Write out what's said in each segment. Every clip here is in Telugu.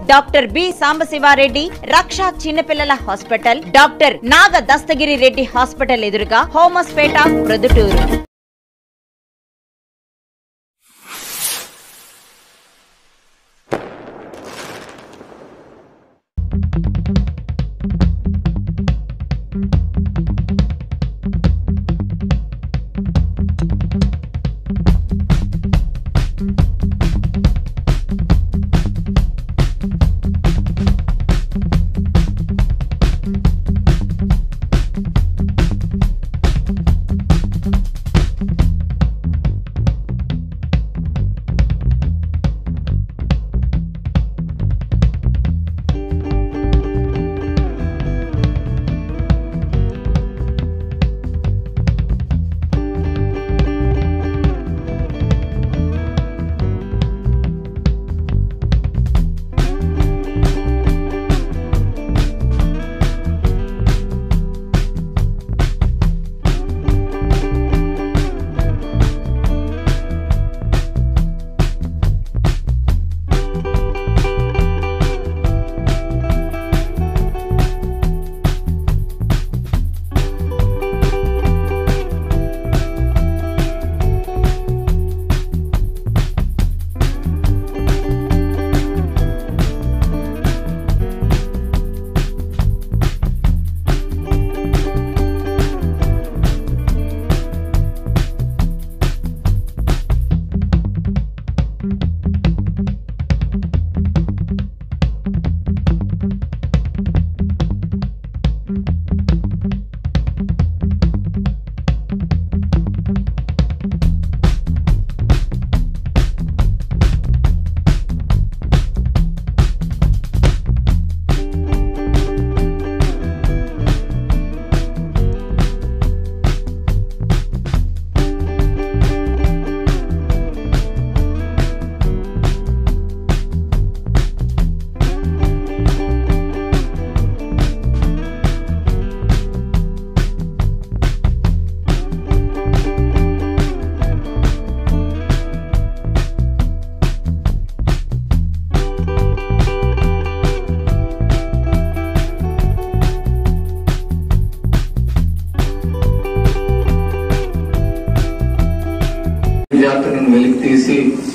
డాక్టర్ బి సాంబశివారెడ్డి రక్ష చిన్నపిల్లల hospital doctor Naga Dastagiri Reddy hospital ఎదురుగా హోమస్పేట ప్రొద్దుటూరు విద్యార్థులను వెలికి తీసి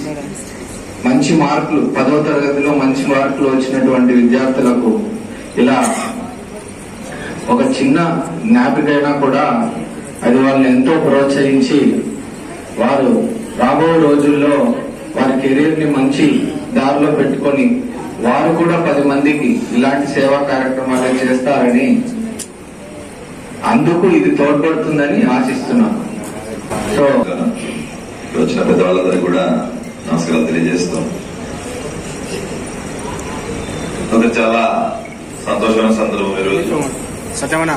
మంచి మార్కులు పదవ తరగతిలో మంచి మార్కులు వచ్చినటువంటి విద్యార్థులకు ఇలా ఒక చిన్న జ్ఞాపికైనా కూడా అది వాళ్ళని ఎంతో ప్రోత్సహించి వారు రాబో రోజుల్లో వారి కెరీర్ ని మంచి దారిలో పెట్టుకొని వారు కూడా పది మందికి ఇలాంటి సేవా కార్యక్రమాలు చేస్తారని అందుకు ఇది తోడ్పడుతుందని ఆశిస్తున్నాను సో ఇక్కడ వచ్చిన పెద్దవాళ్ళందరికీ కూడా నమస్కారాలు తెలియజేస్తాం ఒక చాలా సంతోషమైన సందర్భం ఈరోజు సత్యమన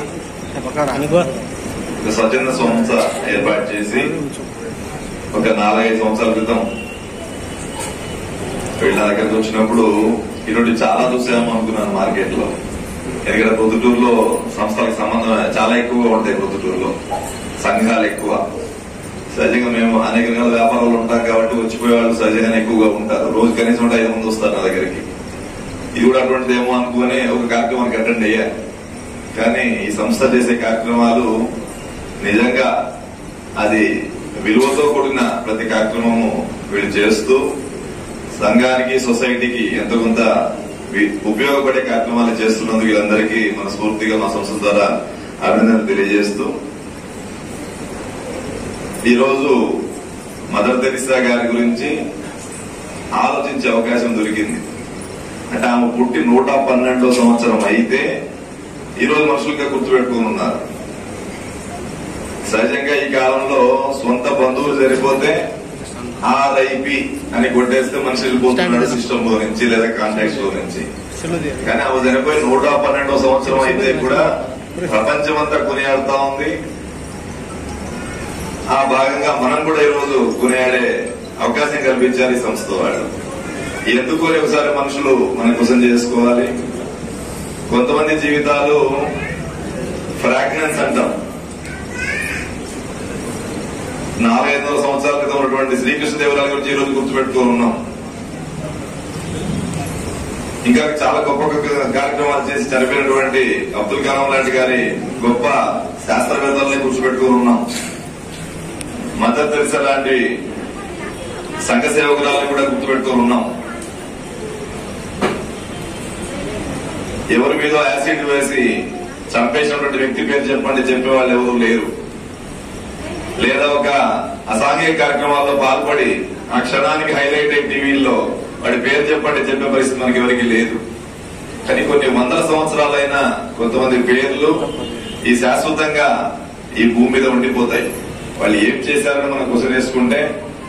ఒక స్వచ్ఛంద సంస్థ ఏర్పాటు చేసి ఒక నాలుగైదు సంవత్సరాల క్రితం వీళ్ళ దగ్గరకు వచ్చినప్పుడు ఇటువంటి చాలా చూసాము అనుకున్నాను మార్కెట్ లో ఎందుకంటే పొద్దుటూరులో సంస్థలకు సంబంధం చాలా ఎక్కువగా ఉంటాయి పొద్దుటూరులో సంఘాలు ఎక్కువ సహజంగా మేము అనేక రకాల వ్యాపారాలు ఉంటాం కాబట్టి వచ్చిపోయే వాళ్ళు సహజంగానే ఎక్కువగా ఉంటారు రోజు కనీసం ఒక ఐదు మంది వస్తారు నా దగ్గరికి ఇది కూడా అటువంటిది ఏమో అనుకుని ఒక కార్యక్రమానికి అటెండ్ అయ్యా కానీ ఈ సంస్థ చేసే కార్యక్రమాలు నిజంగా అది విలువతో కూడిన ప్రతి కార్యక్రమము వీళ్ళు చేస్తూ సంఘానికి సొసైటీకి ఎంతో కొంత వి- ఉపయోగపడే కార్యక్రమాలు చేస్తున్నందుకు వీళ్ళందరికీ మనస్ఫూర్తిగా మా సంస్థ ద్వారా అభినందనలు తెలియజేస్తూ ఈరోజు మదర్ తెరిసా గారి గురించి ఆలోచించే అవకాశం దొరికింది అంటే ఆమె పుట్టి నూట పన్నెండో సంవత్సరం అయితే ఈ రోజు మనుషులుగా గుర్తుపెట్టుకుని ఉన్నారు సహజంగా ఈ కాలంలో సొంత బంధువులు సరిపోతే ఆర్ఐపి అని కొట్టేస్తే మనిషి వెళ్ళిపోతున్నాడు సిస్టమ్ లో నుంచి లేదా కాంటాక్ట్స్ లో నుంచి కానీ ఆమె చనిపోయి నూట పన్నెండో సంవత్సరం అయితే కూడా ప్రపంచమంతా కొనియాడుతా ఉంది ఆ భాగంగా మనం కూడా ఈరోజు కొనియాడే అవకాశం కల్పించారు ఈ సంస్థ వాళ్ళు ఎందుకు అని ఒకసారి మనుషులు మన కోసం చేసుకోవాలి కొంతమంది జీవితాలు ఫ్రాగ్నెన్స్ అంటాం నాలుగైదు వందల సంవత్సరాల క్రితం ఉన్నటువంటి శ్రీకృష్ణదేవరాయల గురించి ఈ రోజు గుర్తుపెట్టుకొని ఉన్నాం ఇంకా చాలా గొప్ప గొప్ప కార్యక్రమాలు చేసి చనిపోయినటువంటి అబ్దుల్ కలాం లాంటి గారి గొప్ప శాస్త్రవేత్తల్ని కూర్చోబెట్టుకుని ఉన్నాం మదర్ తెరిసా లాంటి సంఘ సేవకురాలను కూడా గుర్తుపెట్టుకుని ఉన్నాం ఎవరి మీద యాసిడ్ వేసి చంపేసినటువంటి వ్యక్తి పేరు చెప్పండి చెప్పే వాళ్ళు ఎవరు లేరు లేదా ఒక అసాంఘిక కార్యక్రమాల్లో పాల్పడి ఆ క్షణానికి హైలైట్ అయ్యి టీవీల్లో వాడి పేరు చెప్పండి చెప్పే పరిస్థితి మనకి ఎవరికి లేదు కానీ కొన్ని వందల సంవత్సరాలైన కొంతమంది పేర్లు ఈ శాశ్వతంగా ఈ భూమి మీద ఉండిపోతాయి వాళ్ళు ఏం చేశారని మనం క్వశ్చన్ వేసుకుంటే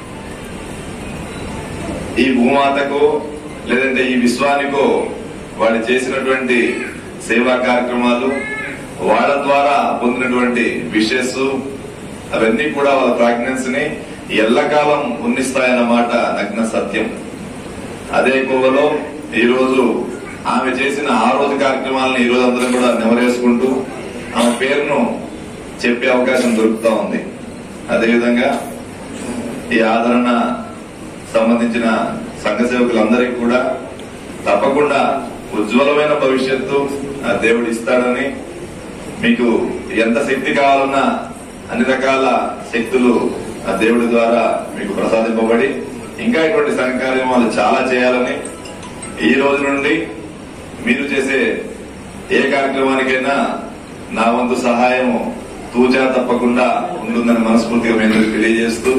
ఈ భూమాతకు లేదంటే ఈ విశ్వానికో వాళ్ళు చేసినటువంటి సేవా కార్యక్రమాలు వాళ్ళ ద్వారా పొందినటువంటి విషెస్ అవన్నీ కూడా వాళ్ళ ప్రాగ్నెన్సీని ఎల్లకాలం ఉన్నిస్తాయన్నమాట నగ్న సత్యం అదే కోవలో ఈ రోజు ఆమె చేసిన ఆ రోజు కార్యక్రమాలను ఈ రోజు అందరం కూడా నెమరేసుకుంటూ ఆమె పేరును చెప్పే అవకాశం దొరుకుతా ఉంది అదేవిధంగా ఈ ఆదరణ సంబంధించిన సంఘ సేవకులందరికీ కూడా తప్పకుండా ఉజ్వలమైన భవిష్యత్తు ఆ దేవుడు ఇస్తాడని మీకు ఎంత శక్తి కావాలన్నా అన్ని రకాల శక్తులు ఆ దేవుడి ద్వారా మీకు ప్రసాదింపబడి ఇంకా ఇటువంటి సంఘ కార్యక్రమాలు చాలా చేయాలని ఈ రోజు నుండి మీరు చేసే ఏ కార్యక్రమానికైనా నా వంతు సహాయం తూచా తప్పకుండా ఉంటుందని మనస్ఫూర్తిగా మీ అందరికీ తెలియజేస్తూ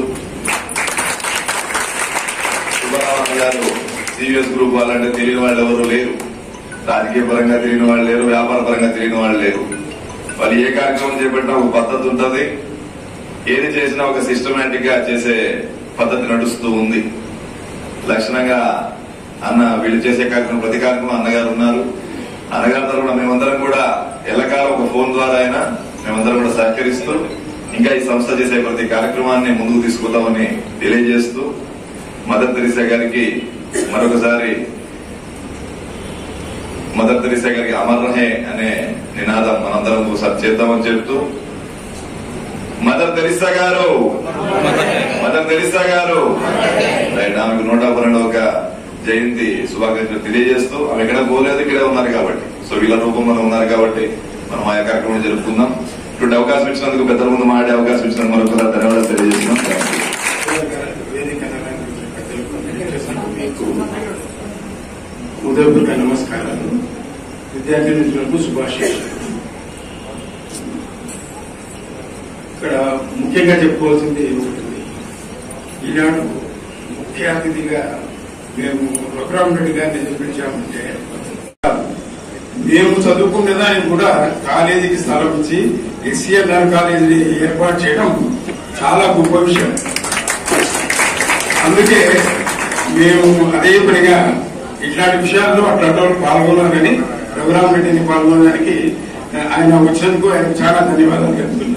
సుబ్బారావు గారు సివిఎస్ గ్రూప్ వాళ్ళంటే తెలియని వాళ్ళు ఎవరు లేరు రాజకీయ పరంగా తెలియని వాళ్ళు లేరు వ్యాపార పరంగా తెలియని వాళ్ళు లేరు వాళ్ళు ఏ కార్యక్రమం చేపట్టినా ఒక పద్ధతి ఉంటుంది ఏది చేసినా ఒక సిస్టమేటిక్ గా చేసే పద్ధతి నడుస్తూ ఉంది లక్షణంగా అన్న వీళ్ళు చేసే కార్యక్రమం ప్రతి కార్యక్రమం అన్నగారు ఉన్నారు అన్నగారి తరఫున మేమందరం కూడా ఎల్లకాలం ఒక ఫోన్ ద్వారా అయినా మేమందరం కూడా సహకరిస్తూ ఇంకా ఈ సంస్థ చేసే ప్రతి కార్యక్రమాన్ని ముందుకు తీసుకుందామని తెలియజేస్తూ మదర్ తెరిసా గారికి మరొకసారి మదర్ తెరిసా గారికి అమర్ రహే అనే నినాదం మనందరం ఒకసారి చేద్దామని చెప్తూ మదర్ తెరిసా గారు మదర్ తెరిసా గారు రైట్ ఆమెకు నూట పన్నెండు ఒక జయంతి శుభాకాంక్షలు తెలియజేస్తూ ఆమె ఎక్కడ పోలేదు ఇక్కడే ఉన్నారు కాబట్టి సో వీళ్ళ రూపంలో ఉన్నారు కాబట్టి మనం ఆ కార్యక్రమం జరుపుకుందాం ఇటువంటి అవకాశం ఇచ్చినందుకు పెద్దల ముందు మాడే అవకాశం ఇచ్చినందుకు మరొకసారి ధన్యవాదాలు తెలియజేస్తున్నాం Thank you. వేదిక అలంకరించిన పెద్దలకు వెంకటేశ్వర మీకు ఉదయపూర్వక నమస్కారాలు విద్యార్థి మిత్రులకు శుభాశీస్సులు ఇక్కడ ముఖ్యంగా చెప్పుకోవాల్సింది ఒకటి ఈనాడు ముఖ్య అతిథిగా మేము రఘురామ్ రెడ్డి గారిని ఎందుకు పిలిచామంటే మేము చదువుకునే దానికి కూడా కాలేజీకి స్థలం ఇచ్చి ఎస్సీఎల్ఆర్ కాలేజీ ఏర్పాటు చేయడం చాలా గొప్ప విషయం అందుకే మేము అదే పనిగా ఇట్లాంటి విషయాల్లో అట్లాంటి వాళ్ళు పాల్గొన్నారని రఘురామ్ రెడ్డిని పాల్గొనడానికి ఆయన వచ్చినందుకు ఆయన చాలా ధన్యవాదాలు చెప్తున్నాను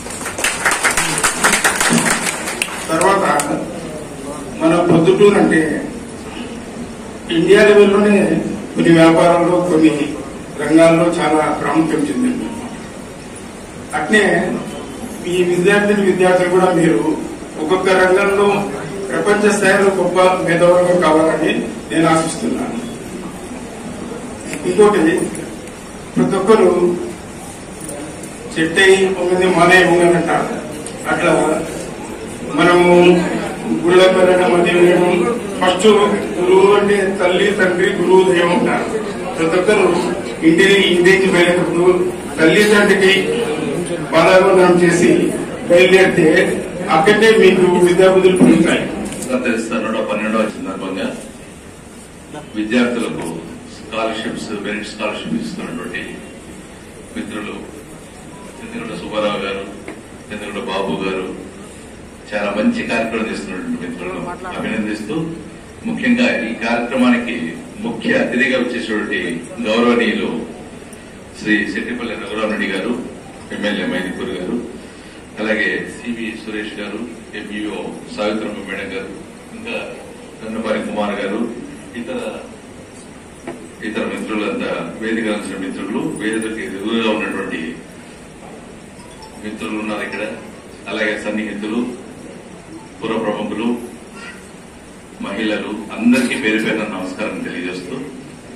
తర్వాత మన పొద్దుటూరు అంటే ఇండియా లెవెల్లోనే కొన్ని వ్యాపారాల్లో కొన్ని రంగాల్లో చాలా ప్రాముఖ్యం చెందింది అట్నే ఈ విద్యార్థిని విద్యార్థులు కూడా మీరు ఒక్కొక్క రంగంలో ప్రపంచ స్థాయిలో గొప్ప మేధావులుగా కావాలని నేను ఆశిస్తున్నాను ఇంకోటి ప్రతి ఒక్కరు చెట్టై పొంగింది మానే పొంగని అంటారు అట్లా మనము గుళ్ళకి వెళ్ళడం అది వేయడం ఫస్ట్ గురువు అంటే తల్లి తండ్రి గురువు దైవం ఉంటారు ప్రతి ఒక్కరు ఇంటిని ఇంటికి వెళ్ళేటప్పుడు తల్లి తండ్రికి పాదాభివందనం చేసి బయలుదేరితే అక్కడే మీకు విద్యాబుద్ధులు పొందుతాయి తెలుస్తా నూట పన్నెండవ సందర్భంగా విద్యార్థులకు స్కాలర్షిప్స్ మెరిట్ స్కాలర్షిప్ ఇస్తున్నటువంటి మిత్రులు చంద్రుడ సుబ్బారావు గారు చంద్రుడ బాబు గారు చాలా మంచి కార్యక్రమం చేస్తున్నటువంటి మిత్రులను అభినందిస్తూ ముఖ్యంగా ఈ కార్యక్రమానికి ముఖ్య అతిథిగా వచ్చేటువంటి గౌరవనీయులు శ్రీ శెట్టిపల్లి రఘురామరెడ్డి గారు ఎమ్మెల్యే మైదిపూర్ గారు అలాగే సివి సురేష్ గారు ఎంఈఓ సావిత్రమ్మ మేడం గారు ఇంకా కన్నపారి కుమార్ గారు ఇతర ఇతర మిత్రులంతా వేదిక అందించిన మిత్రులు వేదికకి ఎదురుగా ఉన్నటువంటి మిత్రులు ఉన్నారు ఇక్కడ అలాగే సన్నిహితులు పుర ప్రముఖులు మహిళలు అందరికీ పేరు పేరున నమస్కారం తెలియజేస్తూ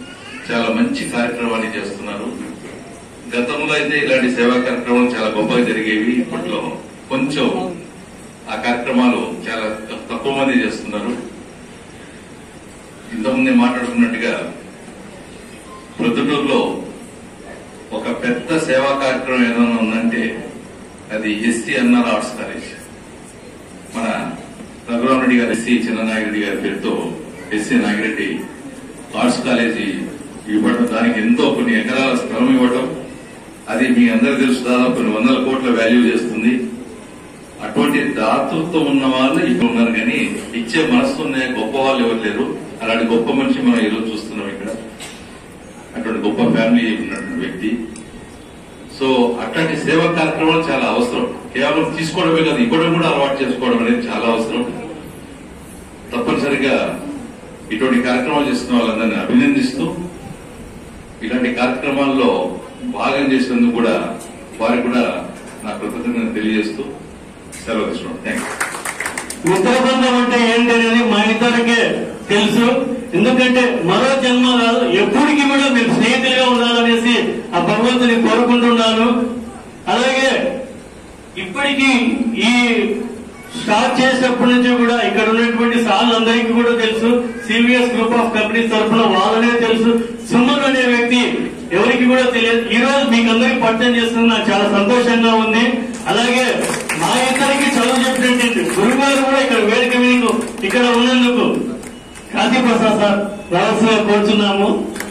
చాలా మంచి కార్యక్రమాన్ని చేస్తున్నారు గతంలో అయితే ఇలాంటి సేవా కార్యక్రమాలు చాలా గొప్పగా జరిగేవి ఇప్పట్లో కొంచెం ఆ కార్యక్రమాలు చాలా తక్కువ మంది చేస్తున్నారు ఇంతకుముందే మాట్లాడుకున్నట్టుగా ప్రొద్దుటూరులో ఒక పెద్ద సేవా కార్యక్రమం ఏదైనా ఉందంటే అది ఎస్టీ ఎన్ఆర్ ఆర్ట్స్ కాలేజ్ మన రఘురామరెడ్డి గారు ఎస్సీ చిన్ననాగిరెడ్డి గారి పేరుతో ఎస్సీ నాగిరెడ్డి ఆర్ట్స్ కాలేజీ ఇవ్వడం దానికి ఎంతో కొన్ని ఎకరాల స్థలం ఇవ్వడం అది మీ అందరికీ తెలుసు దాదాపు కొన్ని వందల కోట్ల వాల్యూ చేస్తుంది అటువంటి దాతృత్వం ఉన్న వాళ్ళు ఇక్కడ ఉన్నారు కానీ ఇచ్చే మనసు ఉన్న గొప్ప వాళ్ళు ఎవరు లేరు అలాంటి గొప్ప మనిషి మనం ఈరోజు చూస్తున్నాం ఇక్కడ అటువంటి గొప్ప ఫ్యామిలీ ఉన్నటువంటి వ్యక్తి సో అట్లాంటి సేవా కార్యక్రమాలు చాలా అవసరం కేవలం తీసుకోవడమే కాదు ఇవ్వడం కూడా అలవాటు చేసుకోవడం అనేది చాలా అవసరం తప్పనిసరిగా ఇటువంటి కార్యక్రమాలు చేస్తున్న వాళ్ళందరినీ అభినందిస్తూ ఇలాంటి కార్యక్రమాల్లో భాగం చేసినందుకు కూడా వారికి కూడా నా కృతజ్ఞతలు తెలియజేస్తూ సెలవు తీసుకున్నాం థ్యాంక్ యూ మిత్ర బంధం అంటే ఏంటి అనేది మా ఇద్దరికే తెలుసు ఎందుకంటే మరో జన్మ కాదు ఎప్పటికీ కూడా మీరు స్నేహితులుగా ఉండాలనేసి ఆ భగవంతుని కోరుకుంటున్నాను అలాగే ఇప్పటికీ ఈ స్టార్ట్ చేసినప్పటి నుంచి కూడా ఇక్కడ ఉన్నటువంటి సార్లు అందరికీ కూడా తెలుసు సివిఎస్ గ్రూప్ ఆఫ్ కంపెనీస్ తరఫున వాళ్ళనే తెలుసు సుమన్ అనే వ్యక్తి ఎవరికి కూడా తెలియదు ఈ రోజు మీకు అందరికి పరిచయం చేస్తున్న నాకు చాలా సంతోషంగా ఉంది అలాగే మా ఇద్దరికి చదువు చెప్పినటువంటి గురుగారు కూడా ఇక్కడ వేదిక మీకు ఇక్కడ ఉన్నందుకు కాశీ ప్రసాద్ సార్ రావాల్సిన కోరుచున్నాము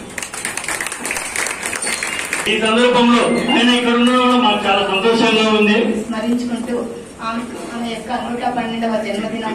ఈ సందర్భంలో ఆయన ఇక్కడ ఉండడం వల్ల మాకు చాలా సంతోషంగా ఉంది స్మరించుకుంటూ ఆమె ఆమె యొక్క నూట పన్నెండవ జన్మదినం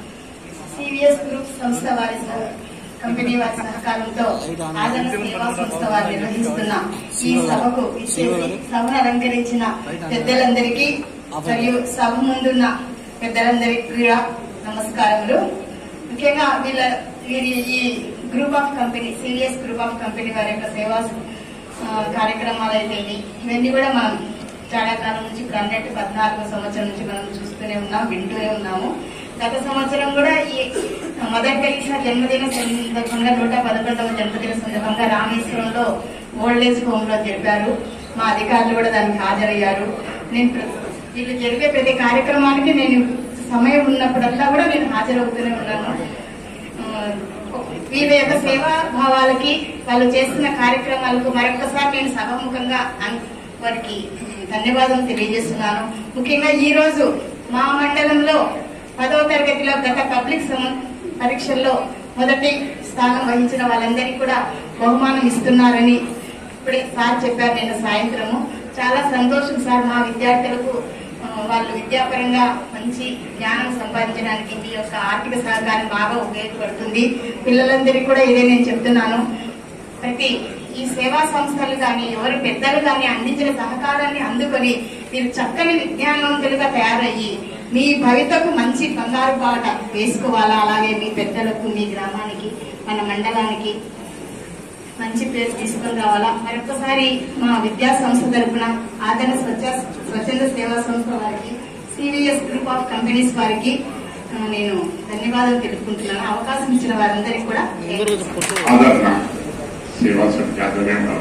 సివిఎస్ గ్రూప్ సంస్థ వారి సహ- కంపెనీ వారి సహకారంతో ఆదరణ సేవా సంస్థ వారు నిర్వహిస్తున్న ఈ సభకు ఇచ్చేసి సభను అలంకరించిన పెద్దలందరికీ మరియు సభ ముందున్న పెద్దలందరికీ కూడా నమస్కారములు ముఖ్యంగా వీళ్ళ వీరి ఈ group of company CVS group of company వారి యొక్క సేవా ఆ, కార్యక్రమాలు అయితే ఇవి. ఇవన్నీ కూడా మనం చాలా కాలం నుంచి ఇప్పుడు అన్నట్టు పద్నాలుగో సంవత్సరం నుంచి మనం చూస్తూనే ఉన్నాం వింటూనే ఉన్నాము గత సంవత్సరం కూడా ఈ మదర్ తెరీసా జన్మదిన సందర్భంగా నూట పదకొండవ జన్మదిన సందర్భంగా రామేశ్వరంలో ఓల్డ్ ఏజ్ హోమ్ లో జరిపారు మా అధికారులు కూడా దానికి హాజరయ్యారు నేను ప్ర- వీళ్ళు జరిగే ప్రతి కార్యక్రమానికి నేను సమయం ఉన్నప్పుడల్లా కూడా నేను హాజరవుతూనే ఉన్నాను ఆ, వీళ్ళ యొక్క సేవా భావాలకి వాళ్ళు చేస్తున్న కార్యక్రమాలకు మరొకసారి నేను సభముఖంగా అన్- వారికి ఉమ్, ధన్యవాదాలు తెలియజేస్తున్నాను ముఖ్యంగా ఈ రోజు మా మండలంలో పదవ తరగతిలో గత పబ్లిక్ సమ- పరీక్షల్లో మొదటి స్థానం వహించిన వాళ్ళందరికీ కూడా బహుమానం ఇస్తున్నారని ఇప్పుడే సార్ చెప్పారు నేను సాయంత్రము చాలా సంతోషం సార్ మా విద్యార్థులకు ఆ, వాళ్ళు విద్యాపరంగా మంచి జ్ఞానం సంపాదించడానికి మీ యొక్క ఆర్థిక సహకారం బాగా ఉపయోగపడుతుంది పిల్లలందరికీ కూడా ఇదే నేను చెప్తున్నాను ప్రతి ఈ సేవా సంస్థలు కానీ ఎవరి పెద్దలు కానీ అందించిన సహకారాన్ని అందుకొని మీరు చక్కని విజ్ఞానవంతులుగా తయారయ్యి మీ భవితకు మంచి బంగారు బాట వేసుకోవాలా అలాగే మీ పెద్దలకు మీ గ్రామానికి మన మండలానికి మంచి పేరు తీసుకొని రావాలా మరొకసారి మా విద్యా సంస్థ తరపున ఆదరణ స్వచ్ఛ స్వచ్ఛంద సేవా సంస్థ వారికి సివిఎస్ గ్రూప్ ఆఫ్ కంపెనీస్ వారికి ఆ, నేను ధన్యవాదాలు తెలుపుకుంటున్నాను అవకాశం ఇచ్చిన వారందరికీ కూడా ఆదరణ సేవా సమితి ఆధ్వర్యంలో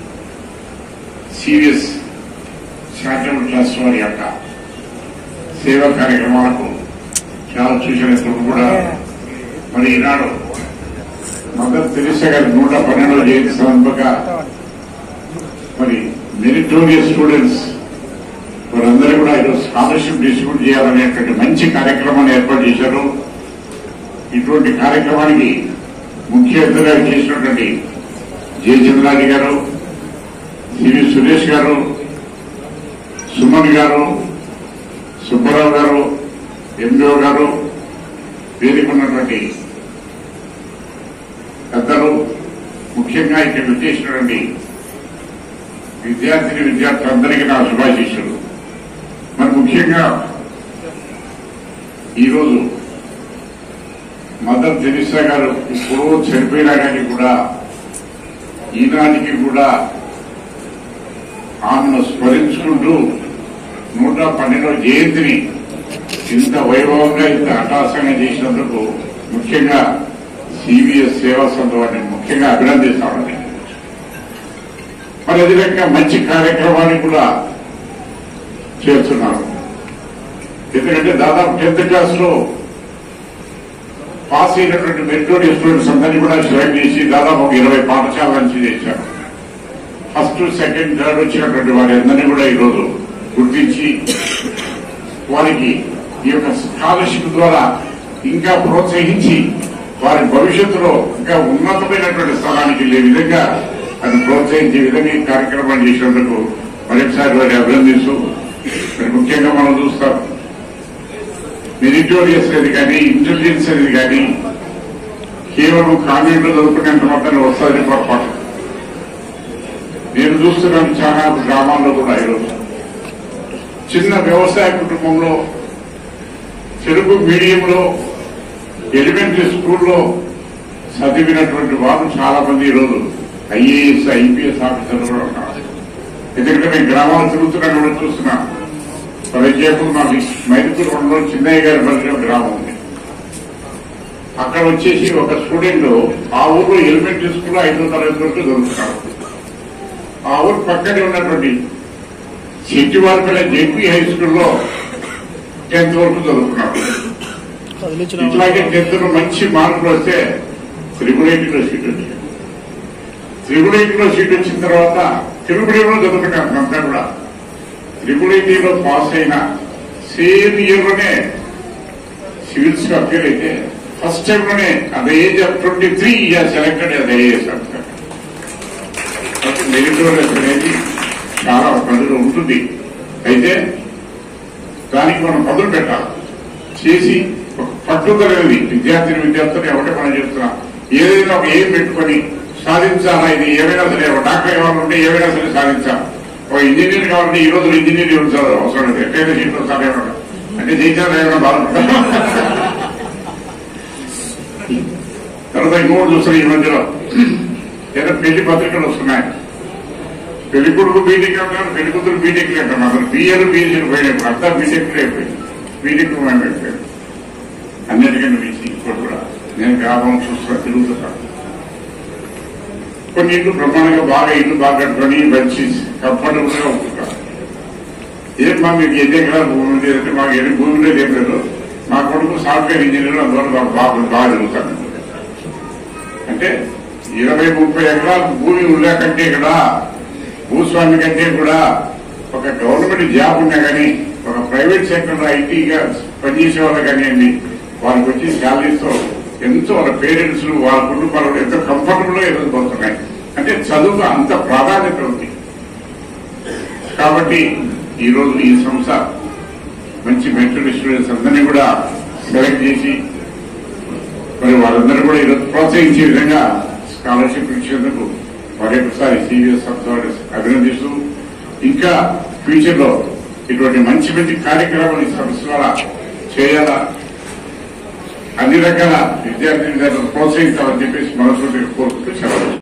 సీరియస్ చారిటబుల్ ట్రస్ట్ వారి యొక్క సేవా కార్యక్రమాలకు చాలా చూసినప్పుడు కూడా మరి ఈనాడు మదర్ తెరిసా గారి నూట పన్నెండవ జయంతి సందర్భంగా మరి మెరిటోరియస్ స్టూడెంట్స్ వారందరూ కూడా ఈరోజు స్కాలర్షిప్ డిస్ట్రిబ్యూట్ చేయాలనేటువంటి మంచి కార్యక్రమాన్ని ఏర్పాటు చేశారు ఇటువంటి కార్యక్రమానికి ముఖ్య అతిథిగా చేసినటువంటి జయచంద్రాజి గారు సివి సురేష్ గారు సుమన్ గారు సుబ్బారావు గారు ఎండిఓ గారు వేదిక ఉన్నటువంటి పెద్దలు ముఖ్యంగా ఇక్కడ విచ్చేసినటువంటి విద్యార్థిని విద్యార్థులందరికీ నా శుభాశీస్సులు మరి ముఖ్యంగా ఈరోజు మదర్ తెరిసా గారు ఇప్పుడు చనిపోయినా కానీ కూడా ఈనాటికి కూడా ఆమెను స్మరించుకుంటూ నూట పన్నెండవ జయంతిని ఇంత వైభవంగా ఇంత హఠాసంగా చేసినందుకు ముఖ్యంగా సిబిఎస్ సేవా సంఘం వారిని ముఖ్యంగా అభినందిస్తామని మరి అదే రకంగా మంచి కార్యక్రమాన్ని కూడా చేస్తున్నారు ఎందుకంటే దాదాపు టెన్త్ క్లాస్ లో పాస్ అయినటువంటి మెరిటోరియస్ స్టూడెంట్స్ అందరినీ కూడా సెలెక్ట్ చేసి దాదాపు ఒక ఇరవై పాఠశాల నుంచి చేశారు ఫస్ట్ సెకండ్ థర్డ్ వచ్చినటువంటి వారి అందరినీ కూడా ఈరోజు గుర్తించి వారికి ఈ యొక్క స్కాలర్షిప్ ద్వారా ఇంకా ప్రోత్సహించి వారి భవిష్యత్తులో ఇంకా ఉన్నతమైనటువంటి స్థానానికి వెళ్లే విధంగా అది ప్రోత్సహించే విధంగా ఈ కార్యక్రమం చేసినందుకు మరొకసారి వారిని అభినందిస్తూ మరి ముఖ్యంగా మనం చూస్తాం మెరిటోరియస్ అనేది కానీ ఇంటెలిజెన్స్ అనేది కానీ కేవలం కాన్వెంట్ లో చదువుకునేంత మాత్రం వస్తుందని పొరపాటు నేను చూస్తున్నాను చాలా గ్రామాల్లో కూడా ఈరోజు చిన్న వ్యవసాయ కుటుంబంలో తెలుగు మీడియంలో ఎలిమెంటరీ స్కూల్లో చదివినటువంటి వారు చాలా మంది ఈరోజు ఐఏఎస్ ఐపీఎస్ ఆఫీసర్లు కూడా ఉన్నారు ఎందుకంటే మేము గ్రామాలు తిరుగుతున్నాను కూడా చూస్తున్నాను ఫర్ ఎగ్జాంపుల్ మాకు మైదుకూరు మండలంలో చిన్నయ్య గారి పరిధిలో గ్రామం ఉంది అక్కడ వచ్చేసి ఒక స్టూడెంట్ ఆ ఊర్లో ఎలిమెంటరీ స్కూల్లో ఐదో తరగతి వరకు చదువుతున్నాడు ఆ ఊరు పక్కనే ఉన్నటువంటి చెట్టివారిపల్లె జెడ్పీ హై స్కూల్లో టెన్త్ వరకు చదువుకున్నాడు ఇట్లాగే టెన్త్ లో మంచి మార్కులు వస్తే త్రిపుల్ ఐటీలో సీట్ వచ్చింది త్రిపుల్ ఐటీలో సీట్ వచ్చిన తర్వాత తిరుపతిలో చదువుకున్నాను అంతా కూడా త్రిపుల్ ఐటీలో పాస్ అయిన సేమ్ ఇయర్ లోనే సివిల్స్ లో అపీర్ అయితే ఫస్ట్ టైం లోనే at the age of twenty three year selected at IAS officer meritorious అనేది చాలా ప్రజలు ఉంటుంది అయితే దానికి మనం మొదలు పెట్టాలి చేసి ఒక పట్టుదల అనేది విద్యార్థిని విద్యార్థులు ఎవరి మనం చేస్తున్నాం ఏదైనా ఒక ఏం పెట్టుకొని సాధించాలా ఇది ఏమైనా సరే ఒక డాక్టర్ కావాలంటే ఏమైనా సరే సాధించాలి ఒక ఇంజనీర్ కావాలంటే ఈ రోజు ఇంజనీర్ ఉంచాలి అవసరం లేదు ఎక్కడైనా సీట్లు వస్తానే ఉన్నాడు అంటే జయించాలి ఏమైనా బాధపడతాం తర్వాత ఇంకోటి చూస్తాం ఈ మధ్యలో ఏదో పెళ్లి పత్రికలు వస్తున్నాయి పెళ్లి కొడుకు బీటెక్ అంటారు పెళ్లి కూతురు బీటెక్ అంటారు అసలు బిఏలు బీసీలు పోయినాయి అంతా బీటెక్ అయిపోయింది బీటెక్ అయిపోయింది అన్నిటికంటే బీసీ ఇప్పుడు కూడా నేను గ్రామం చూస్తున్నా తిరుగుతున్నాను కొన్ని ఇల్లు బ్రహ్మాండంగా బాగా ఇల్లు బాగా కట్టుకొని మంచి కంఫర్టబుల్ గా ఉంటున్నారు ఏం మా మీకు ఎన్ని ఎకరాలు భూమి ఉంది అంటే మాకు ఎన్ని భూమి లేదు ఏం లేదు మా కొడుకు సాఫ్ట్వేర్ ఇంజనీర్ అందువల్ల మాకు బాగా బాగా జరుగుతాను అంటే ఇరవై ముప్పై ఎకరాల భూమి ఉన్నా కంటే కూడా భూస్వామి కంటే కూడా ఒక గవర్నమెంట్ జాబ్ ఉన్నా కానీ ఒక ప్రైవేట్ సెక్టర్ లో ఐటీగా పనిచేసే వాళ్ళు కానివ్వండి వాళ్ళకి వచ్చి శాలరీస్ తో ఎంతో వాళ్ళ పేరెంట్స్ వాళ్ళ కుటుంబాలు కూడా ఎంతో కంఫర్టబుల్ గా ఎదుర్కొంటున్నాయి అంటే చదువుకు అంత ప్రాధాన్యత ఉంది కాబట్టి ఈ రోజు ఈ సంస్థ మంచి మెట్రిక్ స్టూడెంట్స్ అందరినీ కూడా సెలెక్ట్ చేసి మరి వాళ్ళందరూ కూడా ఈరోజు ప్రోత్సహించే విధంగా స్కాలర్షిప్ ఇచ్చేందుకు మరొకసారి సివిఎస్ అభినందిస్తూ ఇంకా ఫ్యూచర్ లో ఇటువంటి మంచి మంచి కార్యక్రమాలు ఈ సంస్థ ద్వారా చేయాలా అన్ని రకాల విద్యార్థి విద్యార్థులను ప్రోత్సహించాలని చెప్పేసి మనస్ఫూర్తిగా కోరుకుంటూ సెలవు